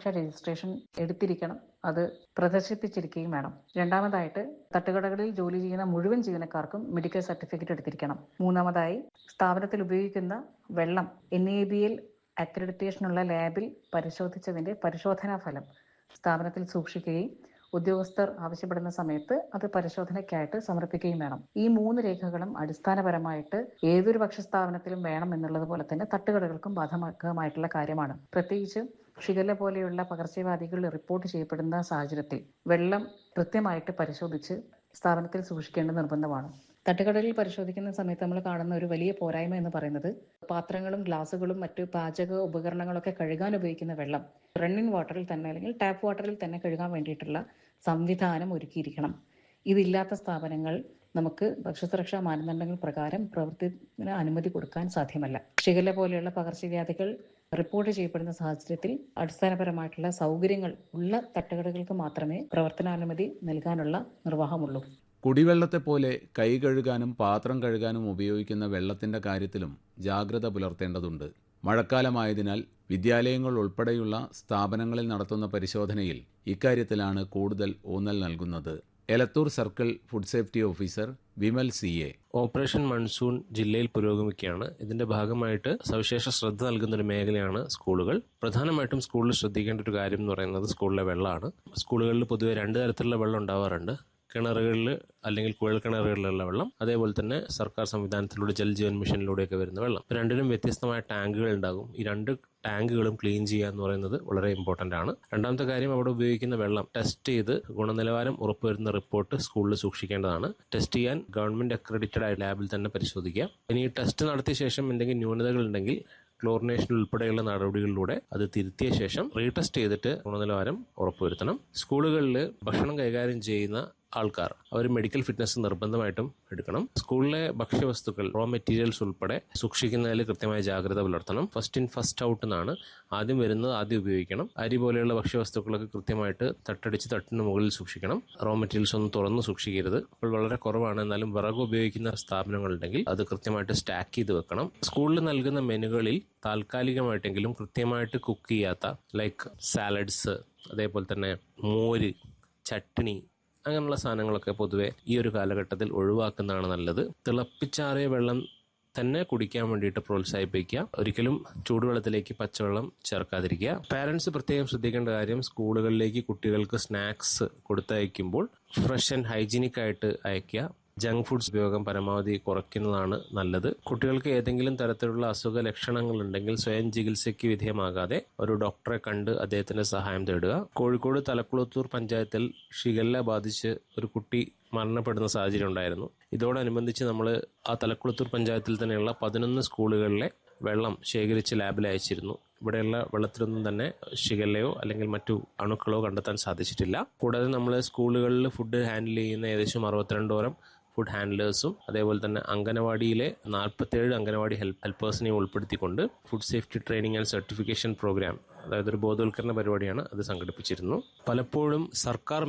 ഭക്ഷ്യസുരക്ഷാ രജിസ്ട്രേഷൻ എടുത്തിരിക്കണം അത് പ്രദർശിപ്പിച്ചിരിക്കുകയും വേണം രണ്ടാമതായിട്ട് തട്ടുകടകളിൽ ജോലി ചെയ്യുന്ന മുഴുവൻ ജീവനക്കാർക്കും മെഡിക്കൽ സർട്ടിഫിക്കറ്റ് എടുത്തിരിക്കണം മൂന്നാമതായി സ്ഥാപനത്തിൽ ഉപയോഗിക്കുന്ന വെള്ളം എൻ എ ബി എൽ അക്രഡിറ്റേഷനുള്ള ലാബിൽ പരിശോധിച്ചതിന്റെ പരിശോധനാ ഫലം സ്ഥാപനത്തിൽ സൂക്ഷിക്കുകയും ഉദ്യോഗസ്ഥർ ആവശ്യപ്പെടുന്ന സമയത്ത് അത് പരിശോധനയ്ക്കായിട്ട് സമർപ്പിക്കുകയും വേണം ഈ മൂന്ന് രേഖകളും അടിസ്ഥാനപരമായിട്ട് ഏതൊരു ഭക്ഷ്യസ്ഥാപനത്തിലും വേണം എന്നുള്ളത് പോലെ തന്നെ തട്ടുകടകൾക്കും ബാധകമായിട്ടുള്ള കാര്യമാണ് പ്രത്യേകിച്ച് ഷിഗല്ല പോലെയുള്ള പകർച്ചവ്യാധികൾ റിപ്പോർട്ട് ചെയ്യപ്പെടുന്ന സാഹചര്യത്തിൽ വെള്ളം കൃത്യമായിട്ട് പരിശോധിച്ച് സ്ഥാപനത്തിൽ സൂക്ഷിക്കേണ്ടത് നിർബന്ധമാണ് തട്ടുകടലിൽ പരിശോധിക്കുന്ന സമയത്ത് നമ്മൾ കാണുന്ന ഒരു വലിയ പോരായ്മ എന്ന് പറയുന്നത് പാത്രങ്ങളും ഗ്ലാസുകളും മറ്റു പാചക ഉപകരണങ്ങളൊക്കെ കഴുകാൻ ഉപയോഗിക്കുന്ന വെള്ളം റണ്ണിങ് വാട്ടറിൽ തന്നെ അല്ലെങ്കിൽ ടാപ്പ് വാട്ടറിൽ തന്നെ കഴുകാൻ വേണ്ടിയിട്ടുള്ള സംവിധാനം ഒരുക്കിയിരിക്കണം ഇതില്ലാത്ത സ്ഥാപനങ്ങൾ നമുക്ക് ഭക്ഷ്യസുരക്ഷാ മാനദണ്ഡങ്ങൾ പ്രകാരം പ്രവൃത്തിന് അനുമതി കൊടുക്കാൻ സാധ്യമല്ല ഷിഗല്ല പോലെയുള്ള പകർച്ചവ്യാധികൾ റിപ്പോർട്ട് ചെയ്യപ്പെടുന്ന സാഹചര്യത്തിൽ അടിസ്ഥാനപരമായിട്ടുള്ള സൗകര്യങ്ങൾ ഉള്ള തട്ടുകടകൾക്ക് മാത്രമേ പ്രവർത്തനാനുമതി നൽകാനുള്ള നിർവാഹമുള്ളൂ കുടിവെള്ളത്തെപ്പോലെ കൈ കഴുകാനും പാത്രം കഴുകാനും ഉപയോഗിക്കുന്ന വെള്ളത്തിന്റെ കാര്യത്തിലും ജാഗ്രത പുലർത്തേണ്ടതുണ്ട് മഴക്കാലമായതിനാൽ വിദ്യാലയങ്ങൾ ഉൾപ്പെടെയുള്ള സ്ഥാപനങ്ങളിൽ നടത്തുന്ന പരിശോധനയിൽ ഇക്കാര്യത്തിലാണ് കൂടുതൽ ഊന്നൽ നൽകുന്നത് Elathur circle food safety officer Vimal C A operation monsoon ജില്ലയിൽ പുരോഗമിക്കുകയാണ് ഇതിന്റെ ഭാഗമായിട്ട് സവിശേഷ ശ്രദ്ധ നൽകുന്ന ഒരു മേഖലയാണ് സ്കൂളുകൾ പ്രധാനമായിട്ടും സ്കൂളിൽ ശ്രദ്ധിക്കേണ്ട ഒരു കാര്യം എന്ന് പറയുന്നത് സ്കൂളിലെ വെള്ളമാണ് സ്കൂളുകളിൽ പൊതുവെ രണ്ട് തരത്തിലുള്ള വെള്ളം ഉണ്ടാവാറുണ്ട് കിണറുകളിൽ അല്ലെങ്കിൽ കുഴൽ കിണറുകളിലുള്ള വെള്ളം അതേപോലെ തന്നെ സർക്കാർ സംവിധാനത്തിലൂടെ ജൽജീവൻ മിഷനിലൂടെയൊക്കെ വരുന്ന വെള്ളം രണ്ടിനും വ്യത്യസ്തമായ ടാങ്കുകൾ ഉണ്ടാകും ഈ രണ്ട് ടാങ്കുകളും ക്ലീൻ ചെയ്യുക എന്ന് പറയുന്നത് വളരെ ഇമ്പോർട്ടൻ്റ് ആണ് രണ്ടാമത്തെ കാര്യം അവിടെ ഉപയോഗിക്കുന്ന വെള്ളം ടെസ്റ്റ് ചെയ്ത് ഗുണനിലവാരം ഉറപ്പുവരുന്ന റിപ്പോർട്ട് സ്കൂളിൽ സൂക്ഷിക്കേണ്ടതാണ് ടെസ്റ്റ് ചെയ്യാൻ ഗവൺമെന്റ് അക്രഡിറ്റഡ് ആയ ലാബിൽ തന്നെ പരിശോധിക്കുക ഇനി ഈ ടെസ്റ്റ് നടത്തിയ ശേഷം എന്തെങ്കിലും ന്യൂനതകൾ ഉണ്ടെങ്കിൽ ക്ലോറിനേഷൻ ഉൾപ്പെടെയുള്ള നടപടികളിലൂടെ അത് തിരുത്തിയ ശേഷം റീടെസ്റ്റ് ചെയ്തിട്ട് ഗുണനിലവാരം ഉറപ്പുവരുത്തണം സ്കൂളുകളിൽ ഭക്ഷണം കൈകാര്യം ചെയ്യുന്ന ആൾക്കാർ അവർ മെഡിക്കൽ ഫിറ്റ്നസ് നിർബന്ധമായിട്ടും എടുക്കണം സ്കൂളിലെ ഭക്ഷ്യവസ്തുക്കൾ റോ മെറ്റീരിയൽസ് ഉൾപ്പെടെ സൂക്ഷിക്കുന്നതിൽ കൃത്യമായ ജാഗ്രത പുലർത്തണം ഫസ്റ്റ് ഇൻ ഫസ്റ്റ് ഔട്ട് എന്നാണ് ആദ്യം വരുന്നത് ആദ്യം ഉപയോഗിക്കണം അരി പോലെയുള്ള ഭക്ഷ്യവസ്തുക്കളൊക്കെ കൃത്യമായിട്ട് തട്ടടിച്ച് തട്ടിന് മുകളിൽ സൂക്ഷിക്കണം റോ മെറ്റീരിയൽസ് ഒന്നും തുറന്ന് സൂക്ഷിക്കരുത് അപ്പോൾ വളരെ കുറവാണ് എന്നാലും വിറക് ഉപയോഗിക്കുന്ന സ്ഥാപനങ്ങളുണ്ടെങ്കിൽ അത് കൃത്യമായിട്ട് സ്റ്റാക്ക് ചെയ്ത് വെക്കണം സ്കൂളിൽ നൽകുന്ന മെനുകളിൽ താൽക്കാലികമായിട്ടെങ്കിലും കൃത്യമായിട്ട് കുക്ക് ചെയ്യാത്ത ലൈക്ക് സാലഡ്സ് അതേപോലെ തന്നെ മോര് ചട്നി അങ്ങനെയുള്ള സാധനങ്ങളൊക്കെ പൊതുവെ ഈ ഒരു കാലഘട്ടത്തിൽ ഒഴിവാക്കുന്നതാണ് നല്ലത് തിളപ്പിച്ചാറിയ വെള്ളം തന്നെ കുടിക്കാൻ വേണ്ടിയിട്ട് പ്രോത്സാഹിപ്പിക്കുക ഒരിക്കലും ചൂടുവെള്ളത്തിലേക്ക് പച്ചവെള്ളം ചേർക്കാതിരിക്കുക പാരൻസ് പ്രത്യേകം ശ്രദ്ധിക്കേണ്ട കാര്യം സ്കൂളുകളിലേക്ക് കുട്ടികൾക്ക് സ്നാക്സ് കൊടുത്തയക്കുമ്പോൾ ഫ്രഷ് ആൻഡ് ഹൈജീനിക് ആയിട്ട് അയക്കുക ജങ്ക് ഫുഡ്സ് ഉപയോഗം പരമാവധി കുറയ്ക്കുന്നതാണ് നല്ലത് കുട്ടികൾക്ക് ഏതെങ്കിലും തരത്തിലുള്ള അസുഖ ലക്ഷണങ്ങൾ ഉണ്ടെങ്കിൽ സ്വയം ചികിത്സയ്ക്ക് വിധേയമാകാതെ ഒരു ഡോക്ടറെ കണ്ട് അദ്ദേഹത്തിന്റെ സഹായം തേടുക കോഴിക്കോട് തലക്കുളത്തൂർ പഞ്ചായത്തിൽ ഷിഗല്ല ബാധിച്ച് ഒരു കുട്ടി മരണപ്പെടുന്ന സാഹചര്യം ഉണ്ടായിരുന്നു ഇതോടനുബന്ധിച്ച് നമ്മൾ ആ തലക്കുളത്തൂർ പഞ്ചായത്തിൽ തന്നെയുള്ള പതിനൊന്ന് സ്കൂളുകളിലെ വെള്ളം ശേഖരിച്ച് ലാബിൽ അയച്ചിരുന്നു ഇവിടെയുള്ള വെള്ളത്തിലൊന്നും തന്നെ ഷിഗല്ലയോ അല്ലെങ്കിൽ മറ്റു അണുക്കളോ കണ്ടെത്താൻ സാധിച്ചിട്ടില്ല കൂടാതെ നമ്മൾ സ്കൂളുകളിൽ ഫുഡ് ഹാൻഡിൽ ചെയ്യുന്ന ഏകദേശം അറുപത്തിരണ്ടോരം ഫുഡ് ഹാൻഡ്ലേഴ്സും അതേപോലെ തന്നെ അംഗനവാടിയിലെ നാൽപ്പത്തേഴ് അംഗനവാടി ഹെൽപ്പ് ഹെൽപ്പേഴ്സിനെയും ഉൾപ്പെടുത്തിക്കൊണ്ട് food safety training and certification programme അതായത് ഒരു ബോധവൽക്കരണ പരിപാടിയാണ് അത് സംഘടിപ്പിച്ചിരുന്നു പലപ്പോഴും സർക്കാർ